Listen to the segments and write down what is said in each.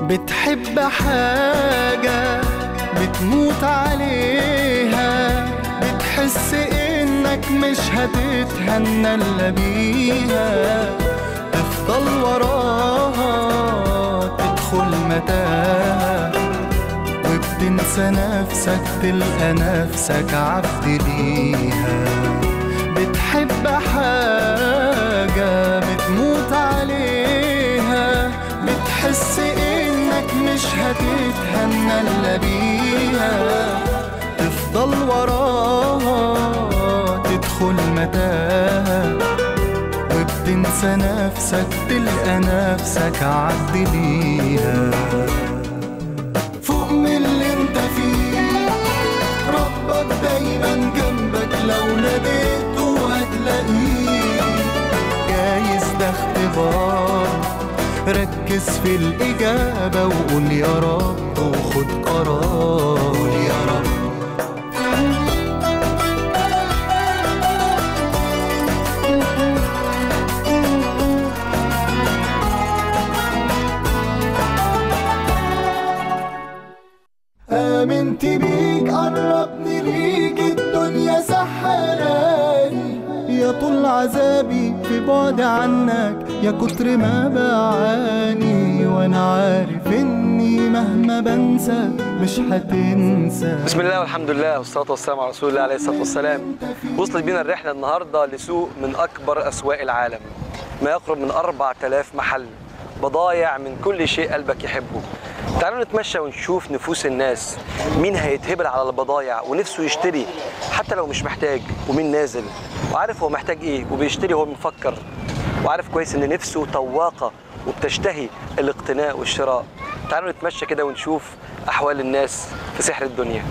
بتحب حاجة بتموت عليها بتحس انك مش هتتهنى الا بيها تفضل وراها تدخل متاهة وبتنسى نفسك تلقى نفسك عبد ليها بتحب حاجة بتموت عليها بتحس انك مش هتتهنى الا بيها تفضل وراها تدخل متاهة وبتنسى نفسك تلقى نفسك عبد ليها فوق من اللي انت فيه ربك دايما جنبك لو ناديته هتلاقيه جايز ده اختبار ركز في الإجابة وقول يا رب وخد قرار قول يا رب آمنت بيك قربني ليك الدنيا سحراني يا طول عذابي في بعد عنك يا كتر ما بعاني وانا عارف اني مهما بنسى مش هتنسى بسم الله والحمد لله والصلاة والسلام على رسول الله عليه الصلاة والسلام وصلت بينا الرحلة النهاردة لسوق من أكبر أسواق العالم ما يقرب من 4000 محل بضايع من كل شيء قلبك يحبه تعالوا نتمشى ونشوف نفوس الناس مين هيتهبل على البضايع ونفسه يشتري حتى لو مش محتاج ومين نازل وعارف هو محتاج ايه وبيشتري وهو مفكر وعارف كويس ان نفسه طواقة وبتشتهي الاقتناء والشراء تعالوا نتمشى كده ونشوف أحوال الناس في سحر الدنيا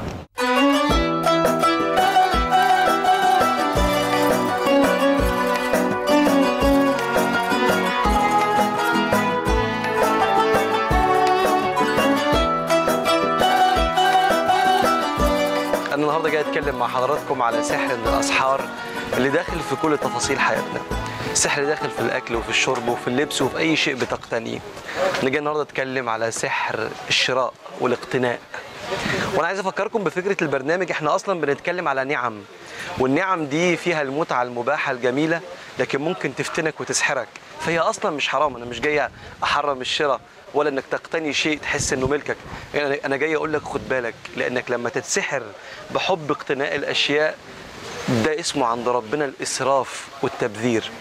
أنا النهاردة جاي أتكلم مع حضراتكم على سحر من الأسحار اللي داخل في كل تفاصيل حياتنا السحر داخل في الأكل وفي الشرب وفي اللبس وفي أي شيء بتقتنيه أنا جاي النهاردة أتكلم على سحر الشراء والاقتناء وانا عايز افكركم بفكره البرنامج احنا اصلا بنتكلم على نعم والنعم دي فيها المتعه المباحه الجميله لكن ممكن تفتنك وتسحرك فهي اصلا مش حرام انا مش جاي احرم الشراء ولا انك تقتني شيء تحس انه ملكك يعني انا جاي اقول لك خد بالك لانك لما تتسحر بحب اقتناء الاشياء ده اسمه عند ربنا الاسراف والتبذير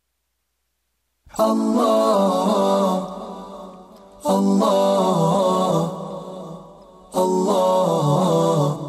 الله الله الله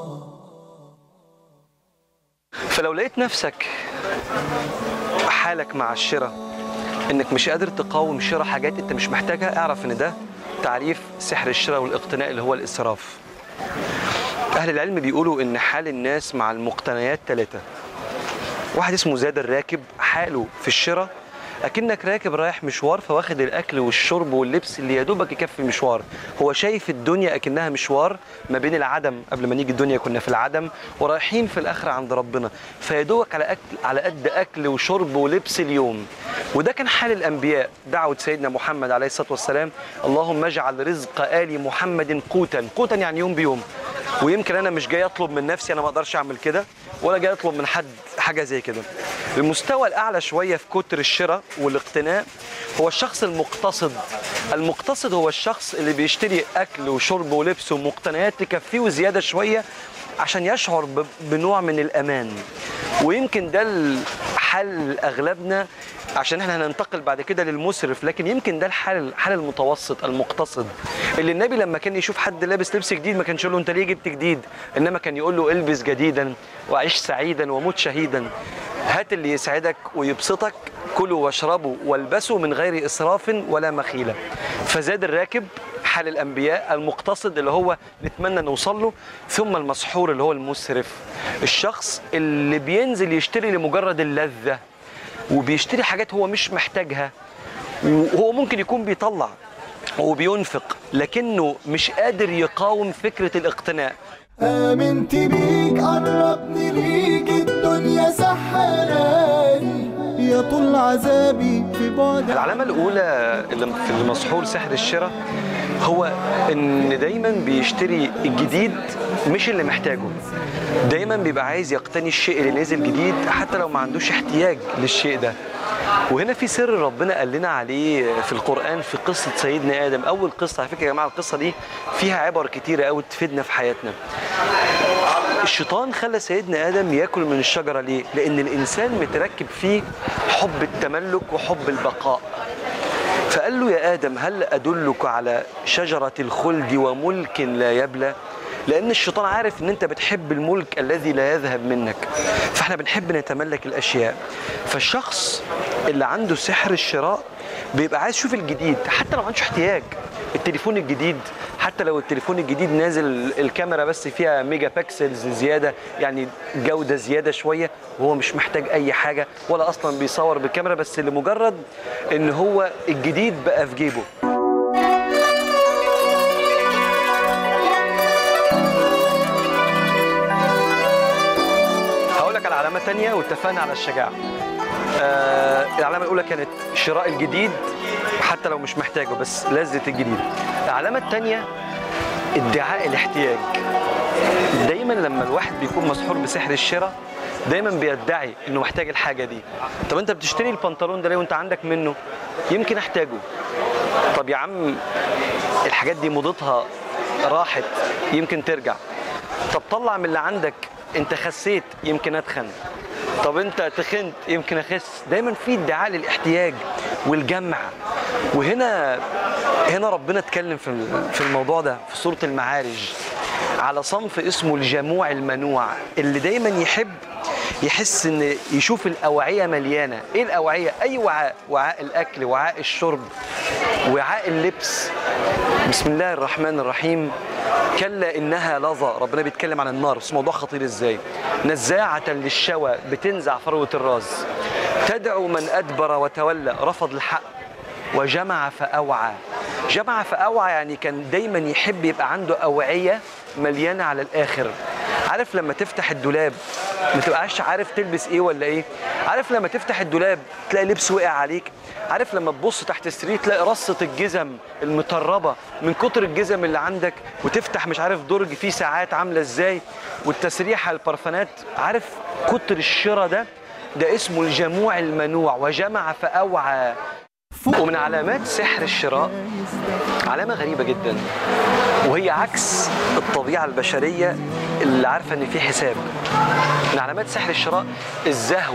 فلو لقيت نفسك حالك مع الشراء انك مش قادر تقاوم شراء حاجات انت مش محتاجها اعرف ان ده تعريف سحر الشراء والاقتناء اللي هو الاسراف اهل العلم بيقولوا ان حال الناس مع المقتنيات ثلاثة واحد اسمه زاد الراكب حاله في الشراء اكنك راكب رايح مشوار فواخد الاكل والشرب واللبس اللي يا دوبك يكفي المشوار هو شايف الدنيا اكنها مشوار ما بين العدم قبل ما نيجي الدنيا كنا في العدم ورايحين في الاخره عند ربنا فيا دوبك على اكل على قد اكل وشرب ولبس اليوم وده كان حال الانبياء دعوه سيدنا محمد عليه الصلاه والسلام اللهم اجعل رزق ال محمد قوتا قوتا يعني يوم بيوم ويمكن انا مش جاي اطلب من نفسي انا ما اقدرش اعمل كده ولا جاي اطلب من حد حاجه زي كده المستوى الاعلى شويه في كتر الشراء والاقتناء هو الشخص المقتصد المقتصد هو الشخص اللي بيشتري اكل وشرب ولبس ومقتنيات تكفيه وزياده شويه عشان يشعر ب- بنوع من الامان ويمكن ده الحال اغلبنا عشان احنا هننتقل بعد كده للمسرف لكن يمكن ده الحال الحال المتوسط المقتصد اللي النبي لما كان يشوف حد لابس لبس جديد ما كانش يقول له انت ليه جبت جديد انما كان يقول له البس جديدا وعيش سعيدا ومت شهيدا هات اللي يسعدك ويبسطك كلوا واشربوا والبسوا من غير اسراف ولا مخيله فزاد الراكب حال الانبياء المقتصد اللي هو نتمنى نوصل له ثم المسحور اللي هو المسرف الشخص اللي بينزل يشتري لمجرد اللذه وبيشتري حاجات هو مش محتاجها وهو ممكن يكون بيطلع وبينفق لكنه مش قادر يقاوم فكره الاقتناء آمنت بيك قربني ليك الدنيا سحراني يا طول عذابي في بعد العلامة الأولى اللي في المسحور سحر الشراء هو ان دايما بيشتري الجديد مش اللي محتاجه دايما بيبقى عايز يقتني الشيء اللي نازل جديد حتى لو ما عندوش احتياج للشيء ده وهنا في سر ربنا قال لنا عليه في القرآن في قصة سيدنا آدم أول قصة على فكرة يا جماعة القصة دي فيها عبر كتيرة أوي تفيدنا في حياتنا الشيطان خلى سيدنا آدم ياكل من الشجرة ليه؟ لأن الإنسان متركب فيه حب التملك وحب البقاء فقال له يا آدم هل أدلك على شجرة الخلد وملك لا يبلى لأن الشيطان عارف إن أنت بتحب الملك الذي لا يذهب منك فإحنا بنحب نتملك الأشياء فالشخص اللي عنده سحر الشراء بيبقى عايز يشوف الجديد حتى لو ما عندوش احتياج التليفون الجديد حتى لو التليفون الجديد نازل الكاميرا بس فيها ميجا بكسلز زياده يعني جوده زياده شويه وهو مش محتاج اي حاجه ولا اصلا بيصور بالكاميرا بس لمجرد ان هو الجديد بقى في جيبه هقول لك على علامه تانية واتفقنا على الشجاعه آه العلامه الاولى كانت شراء الجديد حتى لو مش محتاجه بس لذه الجديد العلامه الثانيه ادعاء الاحتياج دايما لما الواحد بيكون مسحور بسحر الشراء دايما بيدعي انه محتاج الحاجه دي طب انت بتشتري البنطلون ده ليه وانت عندك منه يمكن احتاجه طب يا عم الحاجات دي موضتها راحت يمكن ترجع طب طلع من اللي عندك انت خسيت يمكن اتخن طب انت تخنت يمكن اخس دايما في ادعاء للاحتياج والجمع وهنا هنا ربنا اتكلم في في الموضوع ده في سوره المعارج على صنف اسمه الجموع المنوع اللي دايما يحب يحس ان يشوف الاوعيه مليانه ايه الاوعيه اي وعاء وعاء الاكل وعاء الشرب وعاء اللبس بسم الله الرحمن الرحيم كلا انها لظى ربنا بيتكلم عن النار بس موضوع خطير ازاي نزاعه للشوى بتنزع فروه الراس تدعو من ادبر وتولى رفض الحق وجمع فاوعى جمع فاوعى يعني كان دايما يحب يبقى عنده اوعيه مليانه على الاخر عارف لما تفتح الدولاب ما تبقاش عارف تلبس ايه ولا ايه عارف لما تفتح الدولاب تلاقي لبس وقع عليك عارف لما تبص تحت السرير تلاقي رصة الجزم المطربة من كتر الجزم اللي عندك وتفتح مش عارف درج فيه ساعات عاملة ازاي والتسريحة البرفانات عارف كتر الشراء ده ده اسمه الجموع المنوع وجمع فأوعى ومن علامات سحر الشراء علامة غريبة جدا وهي عكس الطبيعة البشرية اللي عارفة ان في حساب من علامات سحر الشراء الزهو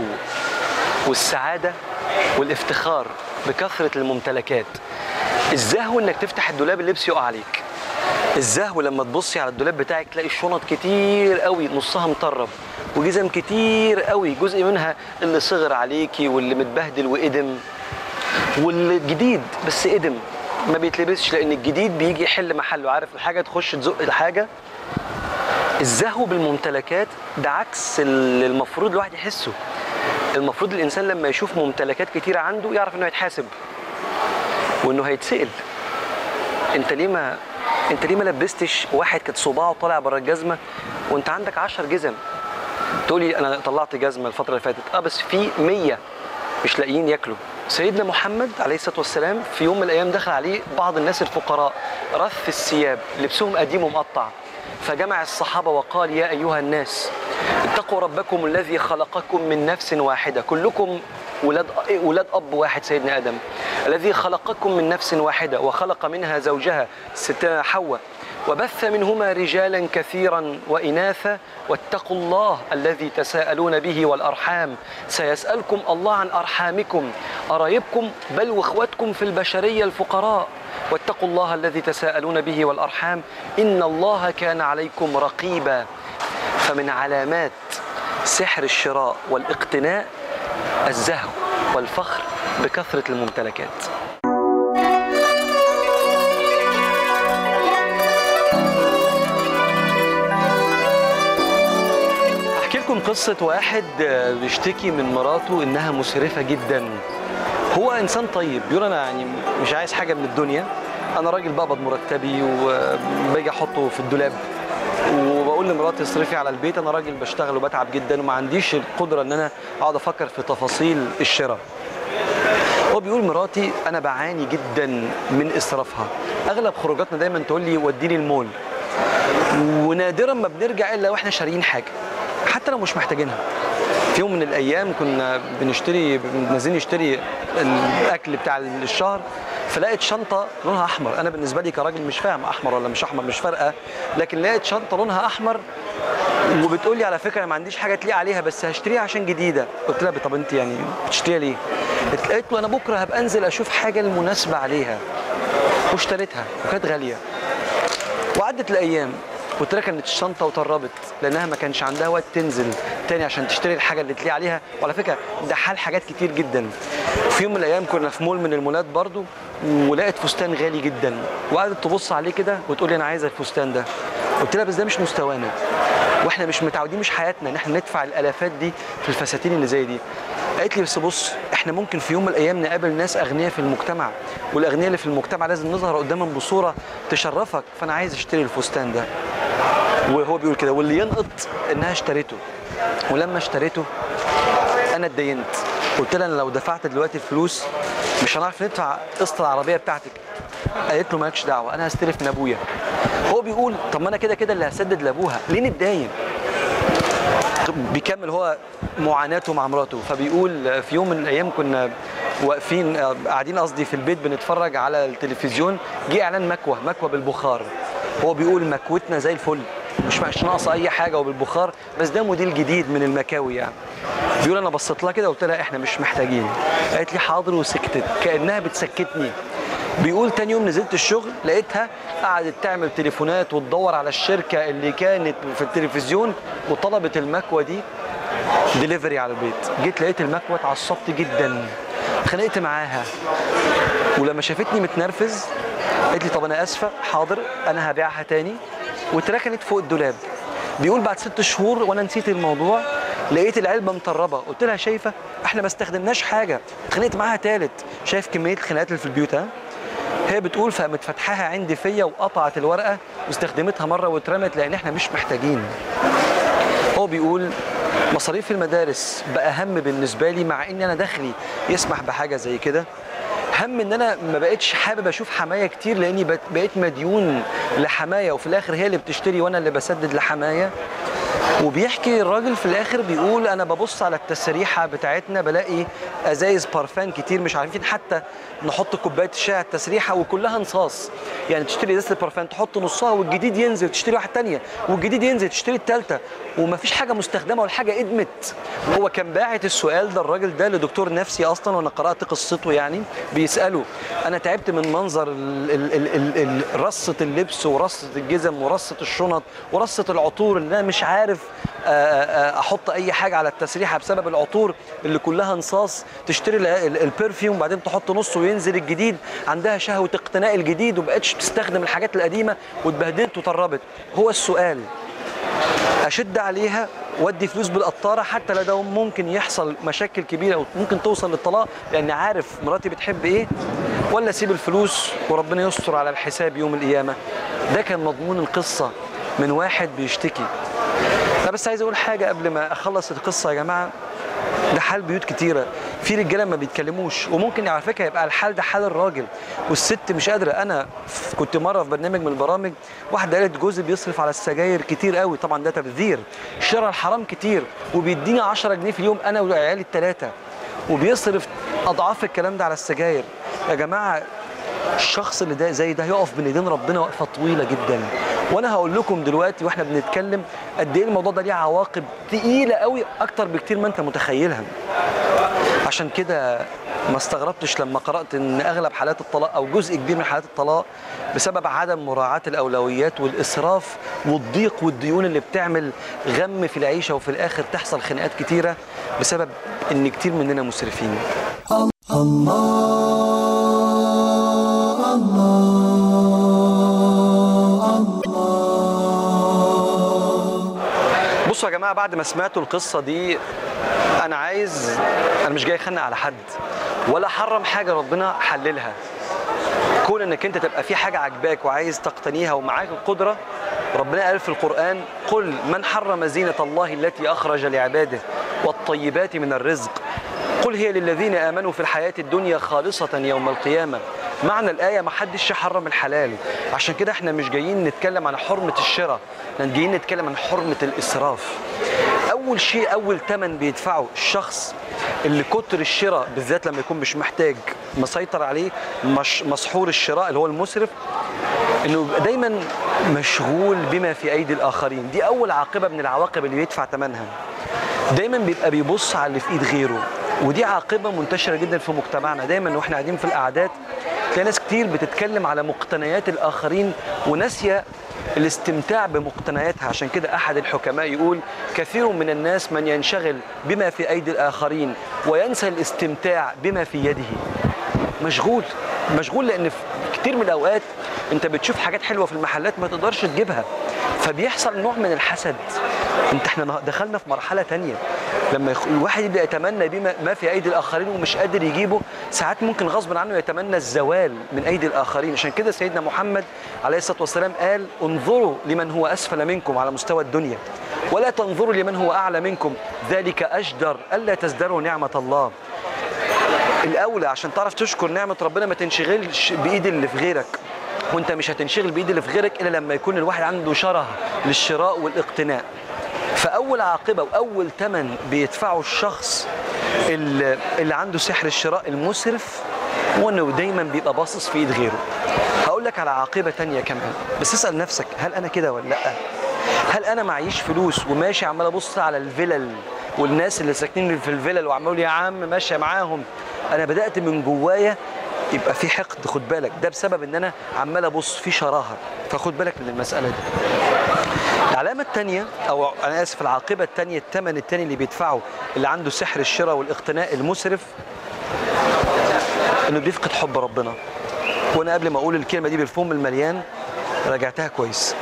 والسعادة والافتخار بكثرة الممتلكات الزهو انك تفتح الدولاب اللبس يقع عليك الزهو لما تبصي على الدولاب بتاعك تلاقي الشنط كتير قوي نصها مطرب وجزم كتير قوي جزء منها اللي صغر عليكي واللي متبهدل وقدم والجديد بس قدم ما بيتلبسش لان الجديد بيجي يحل محله عارف الحاجه تخش تزق الحاجه الزهو بالممتلكات ده عكس اللي المفروض الواحد يحسه المفروض الانسان لما يشوف ممتلكات كتيره عنده يعرف انه هيتحاسب وانه هيتسال انت ليه ما انت ليه ما لبستش واحد كانت صباعه طالع بره الجزمه وانت عندك 10 جزم تقولي انا طلعت جزمه الفتره اللي فاتت اه بس في 100 مش لاقيين ياكلوا سيدنا محمد عليه الصلاه والسلام في يوم من الايام دخل عليه بعض الناس الفقراء رث الثياب لبسهم قديم ومقطع فجمع الصحابه وقال يا ايها الناس اتقوا ربكم الذي خلقكم من نفس واحده كلكم ولاد ولاد اب واحد سيدنا ادم الذي خلقكم من نفس واحده وخلق منها زوجها ستنا حواء وبث منهما رجالا كثيرا واناثا واتقوا الله الذي تساءلون به والارحام سيسالكم الله عن ارحامكم قرايبكم بل واخواتكم في البشريه الفقراء واتقوا الله الذي تساءلون به والارحام ان الله كان عليكم رقيبا فمن علامات سحر الشراء والاقتناء الزهو والفخر بكثره الممتلكات احكي لكم قصه واحد بيشتكي من مراته انها مسرفه جدا هو انسان طيب بيقول انا يعني مش عايز حاجه من الدنيا انا راجل بقبض مرتبي وباجي احطه في الدولاب وبقول لمراتي اصرفي على البيت انا راجل بشتغل وبتعب جدا وما عنديش القدره ان انا اقعد افكر في تفاصيل الشراء هو بيقول مراتي انا بعاني جدا من اسرافها اغلب خروجاتنا دايما تقول لي وديني المول ونادرا ما بنرجع الا واحنا شاريين حاجه حتى لو مش محتاجينها في يوم من الايام كنا بنشتري نازلين نشتري الاكل بتاع الشهر فلقيت شنطه لونها احمر انا بالنسبه لي كراجل مش فاهم احمر ولا مش احمر مش فارقه لكن لقيت شنطه لونها احمر وبتقول لي على فكره انا ما عنديش حاجه تليق عليها بس هشتريها عشان جديده قلت لها طب انت يعني بتشتريها ليه قالت له انا بكره هبقى انزل اشوف حاجه المناسبه عليها واشتريتها وكانت غاليه وعدت الايام قلت لها كانت الشنطه وطربت لانها ما كانش عندها وقت تنزل تاني عشان تشتري الحاجه اللي تليق عليها وعلى فكره ده حال حاجات كتير جدا في يوم من الايام كنا في مول من المولات برضو ولقيت فستان غالي جدا وقعدت تبص عليه كده وتقول لي انا عايزه الفستان ده قلت لها بس ده مش مستوانا واحنا مش متعودين مش حياتنا ان احنا ندفع الالافات دي في الفساتين اللي زي دي قالت لي بس بص احنا ممكن في يوم من الايام نقابل ناس اغنياء في المجتمع والاغنياء اللي في المجتمع لازم نظهر قدامهم بصوره تشرفك فانا عايز اشتري الفستان ده وهو بيقول كده واللي ينقط انها اشتريته ولما اشتريته انا اتدينت قلت لها انا لو دفعت دلوقتي الفلوس مش هنعرف ندفع قسط العربيه بتاعتك قالت له مالكش دعوه انا هستلف من ابويا هو بيقول طب ما انا كده كده اللي هسدد لابوها ليه نتداين بيكمل هو معاناته مع مراته فبيقول في يوم من الايام كنا واقفين قاعدين قصدي في البيت بنتفرج على التلفزيون جه اعلان مكوه مكوه بالبخار هو بيقول مكوتنا زي الفل مش مش ناقصه اي حاجه وبالبخار بس ده موديل جديد من المكاوي يعني بيقول انا بصيت لها كده قلت لها احنا مش محتاجين قالت لي حاضر وسكتت كانها بتسكتني بيقول تاني يوم نزلت الشغل لقيتها قعدت تعمل تليفونات وتدور على الشركه اللي كانت في التلفزيون وطلبت المكوه دي ديليفري على البيت جيت لقيت المكوه اتعصبت جدا اتخانقت معاها ولما شافتني متنرفز قالت لي طب انا اسفه حاضر انا هبيعها تاني واتركنت فوق الدولاب بيقول بعد ست شهور وانا نسيت الموضوع لقيت العلبه مطربه قلت لها شايفه احنا ما استخدمناش حاجه اتخانقت معاها تالت شايف كميه الخناقات اللي في البيوت ها هي بتقول فقامت فتحها عندي فيا وقطعت الورقه واستخدمتها مره واترمت لان احنا مش محتاجين هو بيقول مصاريف المدارس بقى هم بالنسبه لي مع ان انا دخلي يسمح بحاجه زي كده هم ان انا ما بقتش حابب اشوف حمايه كتير لاني بقيت- بقيت مديون لحمايه وفي الاخر هي اللي بتشتري وانا اللي بسدد لحمايه وبيحكي الراجل في الاخر بيقول انا ببص على التسريحه بتاعتنا بلاقي ازايز بارفان كتير مش عارفين حتى نحط كوبايه الشاي على التسريحه وكلها نصاص يعني تشتري ازازه البارفان تحط نصها والجديد ينزل تشتري واحده تانية والجديد ينزل تشتري الثالثه ومفيش حاجه مستخدمه ولا حاجه ادمت وهو كان باعت السؤال ده الراجل ده لدكتور نفسي اصلا وانا قرات قصته يعني بيساله انا تعبت من منظر ال- ال- ال- ال- ال- رصه اللبس ورصه الجزم ورصه الشنط ورصه العطور اللي انا مش عارف آه، آه، احط اي حاجه على التسريحه بسبب العطور اللي كلها نصاص تشتري ال- ال- البرفيوم بعدين تحط نصه وينزل الجديد عندها شهوه اقتناء الجديد وبقتش تستخدم الحاجات القديمه واتبهدلت وطربت هو السؤال اشد عليها وادي فلوس بالقطاره حتى لو ده ممكن يحصل مشاكل كبيره وممكن توصل للطلاق لان عارف مراتي بتحب ايه ولا اسيب الفلوس وربنا يستر على الحساب يوم القيامه ده كان مضمون القصه من واحد بيشتكي انا بس عايز اقول حاجه قبل ما اخلص القصه يا جماعه ده حال بيوت كتيرة في رجالة ما بيتكلموش وممكن على فكرة يبقى الحال ده حال الراجل والست مش قادرة أنا ف- كنت مرة في برنامج من البرامج واحدة قالت جوزي بيصرف على السجاير كتير قوي طبعا ده تبذير الشراء الحرام كتير وبيديني 10 جنيه في اليوم أنا وعيالي الثلاثة وبيصرف أضعاف الكلام ده على السجاير يا جماعة الشخص اللي ده زي ده هيقف بين ايدين ربنا وقفه طويله جدا وانا هقول لكم دلوقتي واحنا بنتكلم قد ايه الموضوع ده ليه عواقب تقيله قوي اكتر بكتير ما انت متخيلها عشان كده ما استغربتش لما قرات ان اغلب حالات الطلاق او جزء كبير من حالات الطلاق بسبب عدم مراعاه الاولويات والاسراف والضيق والديون اللي بتعمل غم في العيشه وفي الاخر تحصل خناقات كتيره بسبب ان كتير مننا مسرفين بصوا يا جماعه بعد ما سمعتوا القصه دي انا عايز انا مش جاي اخنق على حد ولا حرم حاجه ربنا حللها كون انك انت تبقى في حاجه عجباك وعايز تقتنيها ومعاك القدره ربنا قال في القران قل من حرم زينه الله التي اخرج لعباده والطيبات من الرزق قل هي للذين آمنوا في الحياة الدنيا خالصة يوم القيامة معنى الآية ما حدش يحرم الحلال عشان كده احنا مش جايين نتكلم عن حرمة الشراء احنا جايين نتكلم عن حرمة الإسراف أول شيء أول تمن بيدفعه الشخص اللي كتر الشراء بالذات لما يكون مش محتاج مسيطر عليه مش مسحور الشراء اللي هو المسرف انه يبقى دايما مشغول بما في ايدي الاخرين دي اول عاقبه من العواقب اللي بيدفع ثمنها دايما بيبقى بيبص على اللي في ايد غيره ودي عاقبه منتشره جدا في مجتمعنا دايما واحنا قاعدين في القعدات تلاقي ناس كتير بتتكلم على مقتنيات الاخرين وناسيه الاستمتاع بمقتنياتها عشان كده احد الحكماء يقول كثير من الناس من ينشغل بما في ايدي الاخرين وينسى الاستمتاع بما في يده مشغول مشغول لان في كتير من الاوقات انت بتشوف حاجات حلوه في المحلات ما تقدرش تجيبها فبيحصل نوع من الحسد انت احنا دخلنا في مرحله تانية لما يخ- الواحد يبدا يتمنى بما ما في ايدي الاخرين ومش قادر يجيبه ساعات ممكن غصب عنه يتمنى الزوال من ايدي الاخرين عشان كده سيدنا محمد عليه الصلاه والسلام قال انظروا لمن هو اسفل منكم على مستوى الدنيا ولا تنظروا لمن هو اعلى منكم ذلك اجدر الا تزدروا نعمه الله الاولى عشان تعرف تشكر نعمه ربنا ما تنشغلش بايد اللي في غيرك وانت مش هتنشغل بايد اللي في غيرك الا لما يكون الواحد عنده شره للشراء والاقتناء فاول عاقبه واول ثمن بيدفعه الشخص اللي, اللي عنده سحر الشراء المسرف هو انه دايما بيبقى باصص في ايد غيره هقول لك على عاقبه تانية كمان بس اسال نفسك هل انا كده ولا لا هل انا معيش فلوس وماشي عمال ابص على الفلل والناس اللي ساكنين في الفلل وعمال يا عم ماشي معاهم انا بدات من جوايا يبقى في حقد خد بالك ده بسبب ان انا عمال ابص في شراهه فخد بالك من المساله دي العلامة الثانية أو أنا آسف العاقبة الثانية الثمن الثاني اللي بيدفعه اللي عنده سحر الشراء والاقتناء المسرف إنه بيفقد حب ربنا وأنا قبل ما أقول الكلمة دي بالفم المليان راجعتها كويس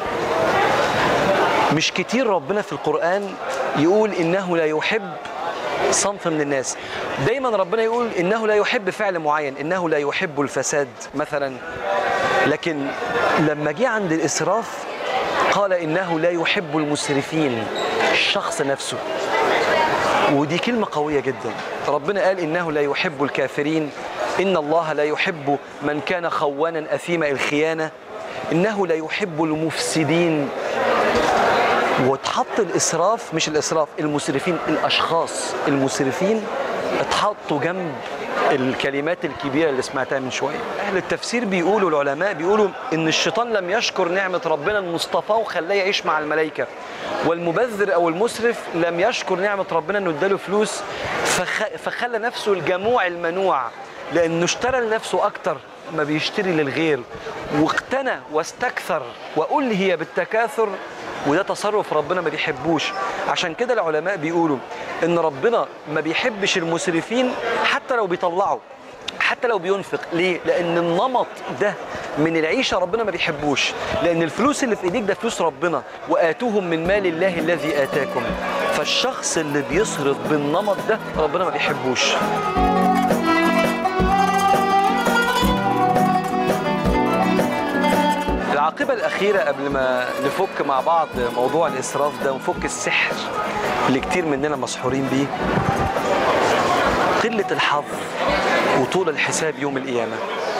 مش كتير ربنا في القرآن يقول إنه لا يحب صنف من الناس دايما ربنا يقول إنه لا يحب فعل معين إنه لا يحب الفساد مثلا لكن لما جه عند الإسراف قال إنه لا يحب المسرفين الشخص نفسه ودي كلمة قوية جدا ربنا قال إنه لا يحب الكافرين إن الله لا يحب من كان خوانا أثيم الخيانة إنه لا يحب المفسدين واتحط الإسراف مش الإسراف المسرفين الأشخاص المسرفين اتحطوا جنب الكلمات الكبيرة اللي سمعتها من شوية أهل التفسير بيقولوا العلماء بيقولوا إن الشيطان لم يشكر نعمة ربنا المصطفى وخلاه يعيش مع الملائكة والمبذر أو المسرف لم يشكر نعمة ربنا إنه اداله فلوس فخ... فخلى نفسه الجموع المنوع لأنه اشترى لنفسه أكتر ما بيشتري للغير واقتنى واستكثر وألهي بالتكاثر وده تصرف ربنا ما بيحبوش عشان كده العلماء بيقولوا ان ربنا ما بيحبش المسرفين حتى لو بيطلعوا حتى لو بينفق ليه لان النمط ده من العيشه ربنا ما بيحبوش لان الفلوس اللي في ايديك ده فلوس ربنا واتوهم من مال الله الذي اتاكم فالشخص اللي بيصرف بالنمط ده ربنا ما بيحبوش العاقبة الأخيرة قبل ما نفك مع بعض موضوع الإسراف ده ونفك السحر اللي كتير مننا مسحورين بيه قلة الحظ وطول الحساب يوم القيامة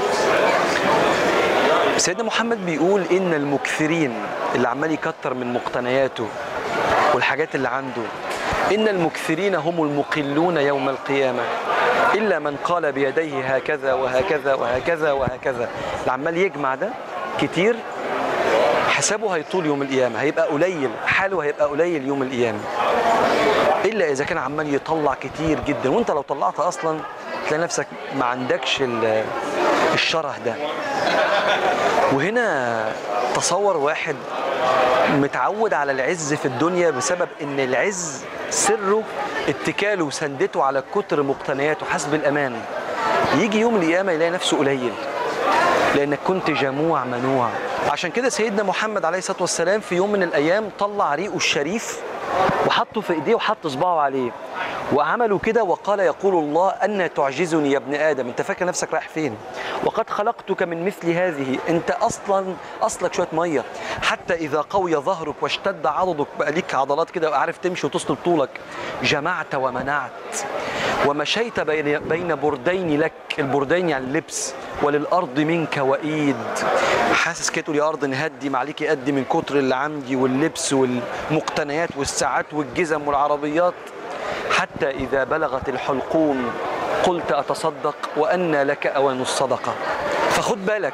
سيدنا محمد بيقول إن المكثرين اللي عمال يكتر من مقتنياته والحاجات اللي عنده إن المكثرين هم المقلون يوم القيامة إلا من قال بيديه هكذا وهكذا وهكذا وهكذا اللي عمال يجمع ده كتير حسابه هيطول يوم القيامة هيبقى قليل حاله هيبقى قليل يوم القيامة إلا إذا كان عمال يطلع كتير جدا وأنت لو طلعت أصلا تلاقي نفسك ما عندكش ال- الشره ده وهنا تصور واحد متعود على العز في الدنيا بسبب ان العز سره اتكاله وسندته على كتر مقتنياته حسب الامان يجي يوم القيامه يلاقي نفسه قليل لانك كنت جموع منوع عشان كده سيدنا محمد عليه الصلاه والسلام في يوم من الايام طلع ريقه الشريف وحطه في ايديه وحط صباعه عليه وعملوا كده وقال يقول الله أن تعجزني يا ابن آدم أنت فاكر نفسك رايح فين وقد خلقتك من مثل هذه أنت أصلا أصلك شوية مية حتى إذا قوي ظهرك واشتد عضدك بقى ليك عضلات كده وعارف تمشي وتصل طولك جمعت ومنعت ومشيت بين بين بردين لك البردين يعني اللبس وللارض منك وايد حاسس كده تقول يا ارض نهدي معليكي قدي من كتر اللي عندي واللبس والمقتنيات والساعات والجزم والعربيات حتى اذا بلغت الحلقوم قلت اتصدق وان لك اوان الصدقه فخد بالك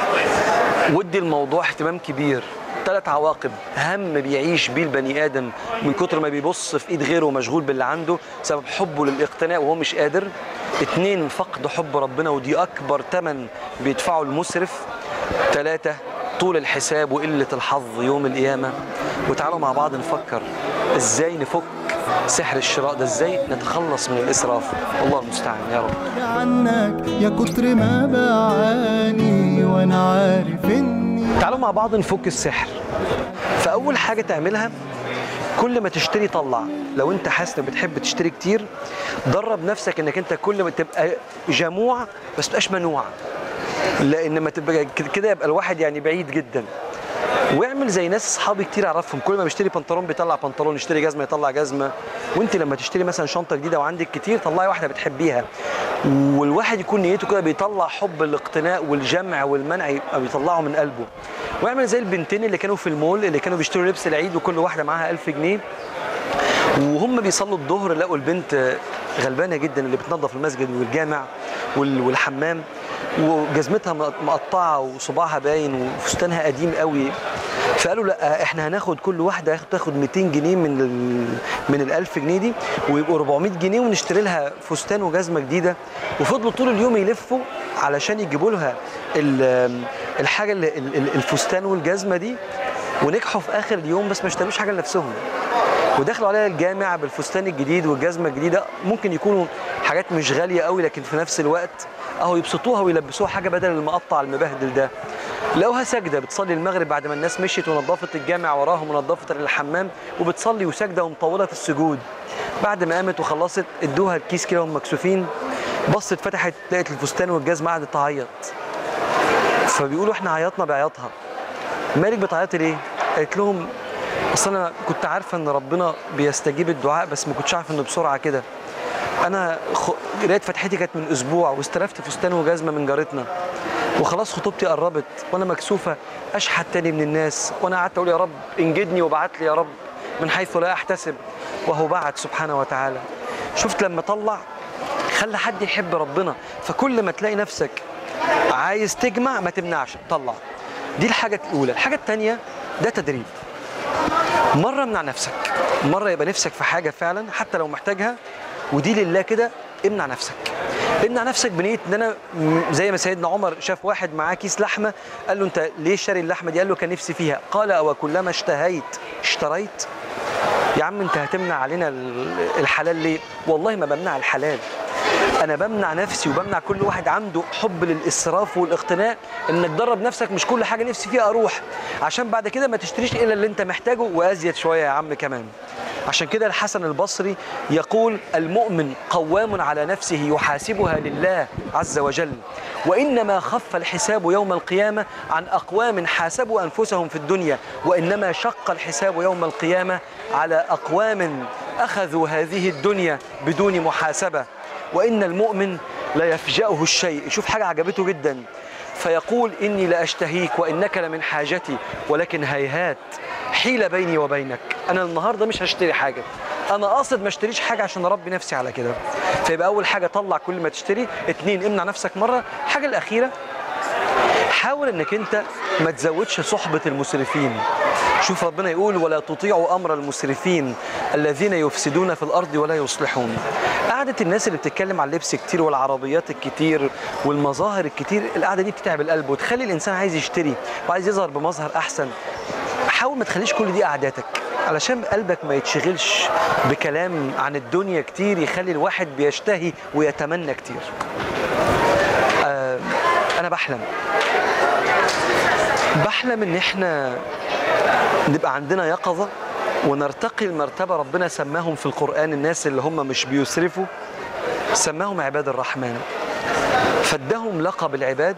ودي الموضوع اهتمام كبير ثلاث عواقب هم بيعيش بيه البني ادم من كتر ما بيبص في ايد غيره ومشغول باللي عنده سبب حبه للاقتناء وهو مش قادر اتنين فقد حب ربنا ودي اكبر ثمن بيدفعه المسرف ثلاثة طول الحساب وقلة الحظ يوم القيامة وتعالوا مع بعض نفكر ازاي نفك سحر الشراء ده ازاي نتخلص من الاسراف الله المستعان يا رب عنك يا كتر ما بعاني وانا عارف اني تعالوا مع بعض نفك السحر فاول حاجه تعملها كل ما تشتري طلع لو انت حاسس انك بتحب تشتري كتير درب نفسك انك انت كل ما تبقى جموع بس تبقاش منوع لان ما تبقى كده يبقى الواحد يعني بعيد جدا واعمل زي ناس اصحابي كتير اعرفهم كل ما بيشتري بنطلون بيطلع بنطلون يشتري جزمه يطلع جزمه وانت لما تشتري مثلا شنطه جديده وعندك كتير طلعي واحده بتحبيها والواحد يكون نيته كده بيطلع حب الاقتناء والجمع والمنع يبقى بيطلعه من قلبه واعمل زي البنتين اللي كانوا في المول اللي كانوا بيشتروا لبس العيد وكل واحده معاها 1000 جنيه وهم بيصلوا الظهر لقوا البنت غلبانه جدا اللي بتنظف المسجد والجامع وال- والحمام وجزمتها مقطعه وصباعها باين وفستانها قديم قوي فقالوا لا احنا هناخد كل واحده هاخد- تاخد 200 جنيه من ال من ال 1000 جنيه دي ويبقوا 400 جنيه ونشتري لها فستان وجزمه جديده وفضلوا طول اليوم يلفوا علشان يجيبوا لها ال- الحاجه اللي ال- ال- الفستان والجزمه دي ونجحوا في اخر اليوم بس ما اشتروش حاجه لنفسهم ودخلوا عليها الجامع بالفستان الجديد والجزمه الجديده ممكن يكونوا حاجات مش غاليه قوي لكن في نفس الوقت اهو يبسطوها ويلبسوها حاجه بدل المقطع المبهدل ده لقوها ساجده بتصلي المغرب بعد ما الناس مشيت ونظفت الجامع وراهم ونظفت الحمام وبتصلي وساجده ومطوله في السجود بعد ما قامت وخلصت ادوها الكيس كده وهم مكسوفين بصت فتحت لقت الفستان والجزمه قعدت تعيط فبيقولوا احنا عيطنا بعياطها مالك بتعيطي ليه؟ قالت لهم اصل انا كنت عارفه ان ربنا بيستجيب الدعاء بس ما كنتش عارفه انه بسرعه كده انا خ... قرايه فتحتي كانت من اسبوع واستلفت فستان وجزمه من جارتنا وخلاص خطوبتي قربت وانا مكسوفه اشحت تاني من الناس وانا قعدت اقول يا رب انجدني وابعت لي يا رب من حيث لا احتسب وهو بعت سبحانه وتعالى شفت لما طلع خلى حد يحب ربنا فكل ما تلاقي نفسك عايز تجمع ما تمنعش طلع دي الحاجه الاولى الحاجه الثانيه ده تدريب مره امنع نفسك مره يبقى نفسك في حاجه فعلا حتى لو محتاجها ودي لله كده امنع نفسك امنع نفسك بنيه ان انا م- زي ما سيدنا عمر شاف واحد معاه كيس لحمه قال له انت ليه شاري اللحمه دي قال له كان نفسي فيها قال او كلما اشتهيت اشتريت يا عم انت هتمنع علينا ال- الحلال ليه والله ما بمنع الحلال انا بمنع نفسي وبمنع كل واحد عنده حب للاسراف والاقتناء انك تدرب نفسك مش كل حاجه نفسي فيها اروح عشان بعد كده ما تشتريش الا اللي انت محتاجه وازيد شويه يا عم كمان عشان كده الحسن البصري يقول المؤمن قوام على نفسه يحاسبها لله عز وجل وانما خف الحساب يوم القيامه عن اقوام حاسبوا انفسهم في الدنيا وانما شق الحساب يوم القيامه على اقوام اخذوا هذه الدنيا بدون محاسبه وإن المؤمن لا يفجأه الشيء يشوف حاجة عجبته جدا فيقول إني لأشتهيك وإنك لمن حاجتي ولكن هيهات حيلة بيني وبينك أنا النهاردة مش هشتري حاجة أنا قاصد ما اشتريش حاجة عشان أربي نفسي على كده فيبقى أول حاجة طلع كل ما تشتري اتنين امنع نفسك مرة الحاجة الأخيرة حاول انك انت ما تزودش صحبة المسرفين شوف ربنا يقول ولا تطيعوا امر المسرفين الذين يفسدون في الارض ولا يصلحون قعدة الناس اللي بتتكلم عن اللبس كتير والعربيات الكتير والمظاهر الكتير القعدة دي بتتعب القلب وتخلي الانسان عايز يشتري وعايز يظهر بمظهر احسن حاول ما تخليش كل دي قعداتك علشان قلبك ما يتشغلش بكلام عن الدنيا كتير يخلي الواحد بيشتهي ويتمنى كتير آه انا بحلم بحلم ان احنا نبقى عندنا يقظة ونرتقي لمرتبة ربنا سماهم في القرآن الناس اللي هم مش بيسرفوا سماهم عباد الرحمن فادهم لقب العباد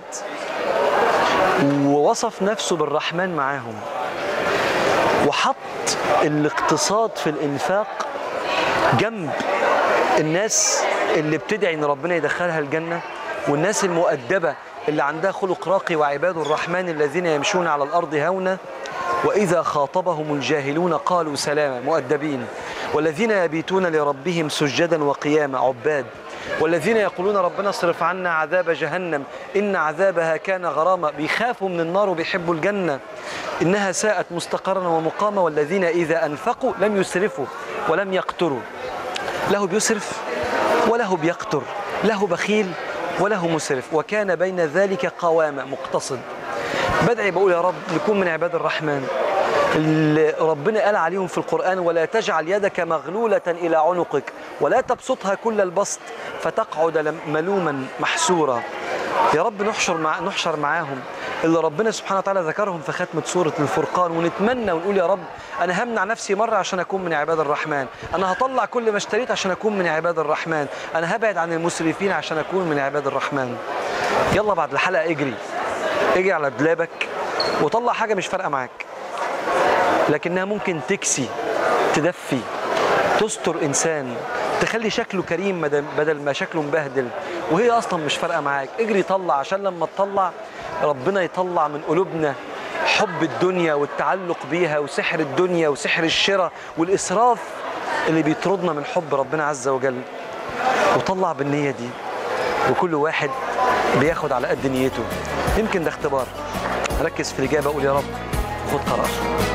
ووصف نفسه بالرحمن معاهم وحط الاقتصاد في الإنفاق جنب الناس اللي بتدعي ان ربنا يدخلها الجنه والناس المؤدبه اللي عندها خلق راقي وعباد الرحمن الذين يمشون على الارض هونا واذا خاطبهم الجاهلون قالوا سلاما مؤدبين والذين يبيتون لربهم سجدا وقياما عباد والذين يقولون ربنا اصرف عنا عذاب جهنم ان عذابها كان غراما بيخافوا من النار وبيحبوا الجنه انها ساءت مستقرا ومقاما والذين اذا انفقوا لم يسرفوا ولم يقتروا له بيسرف وله بيقتر له بخيل وله مسرف وكان بين ذلك قوامة مقتصد بدعي بقول يا رب نكون من عباد الرحمن اللي ربنا قال عليهم في القرآن ولا تجعل يدك مغلولة إلى عنقك ولا تبسطها كل البسط فتقعد لم- ملوما محسورا يا رب نحشر مع نحشر معاهم اللي ربنا سبحانه وتعالى ذكرهم في ختمة سورة الفرقان ونتمنى ونقول يا رب أنا همنع نفسي مرة عشان أكون من عباد الرحمن أنا هطلع كل ما اشتريت عشان أكون من عباد الرحمن أنا هبعد عن المسرفين عشان أكون من عباد الرحمن يلا بعد الحلقة اجري اجري على دولابك وطلع حاجة مش فارقة معاك لكنها ممكن تكسي تدفي تستر انسان تخلي شكله كريم مدل- بدل ما شكله مبهدل وهي اصلا مش فارقه معاك اجري طلع عشان لما تطلع ربنا يطلع من قلوبنا حب الدنيا والتعلق بيها وسحر الدنيا وسحر الشراء والاسراف اللي بيطردنا من حب ربنا عز وجل وطلع بالنيه دي وكل واحد بياخد على قد نيته يمكن ده اختبار ركز في الاجابه قول يا رب خد قرار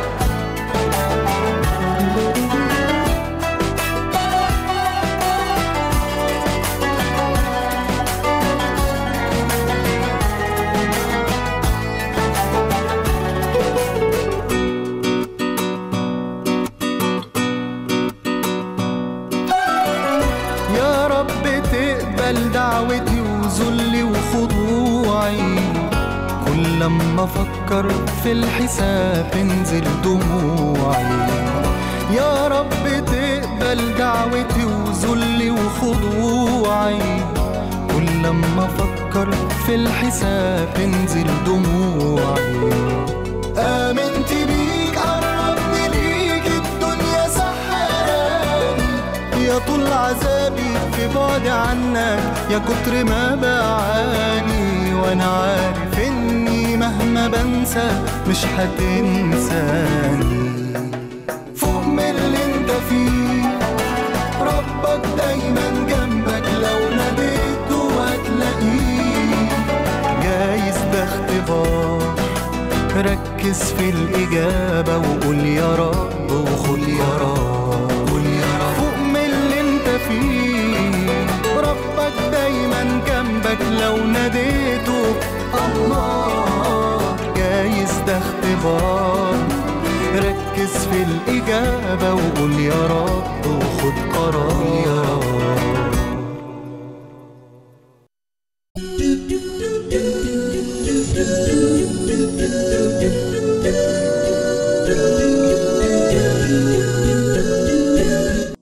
يا رب تقبل دعوتي وذلي وخضوعي كل لما افكر في الحساب تنزل دموعي يا رب تقبل دعوتي وذلي وخضوعي كل لما افكر في الحساب تنزل دموعي آمنت بيك قربني ليك الدنيا سحراني يا طول عذابي في بعد عنك يا كتر ما بعاني وانا عارف اني مهما بنسى مش هتنساني فوق من اللي انت فيه ربك دايما جنبك لو ناديته هتلاقيه جايز ده اختبار ركز في الإجابة وقول يا رب وخد يا رب قول يا رب فوق من اللي انت فيه ربك دايما جنبك لو ناديته الله جايز ده اختبار ركز في الإجابة وقول يا رب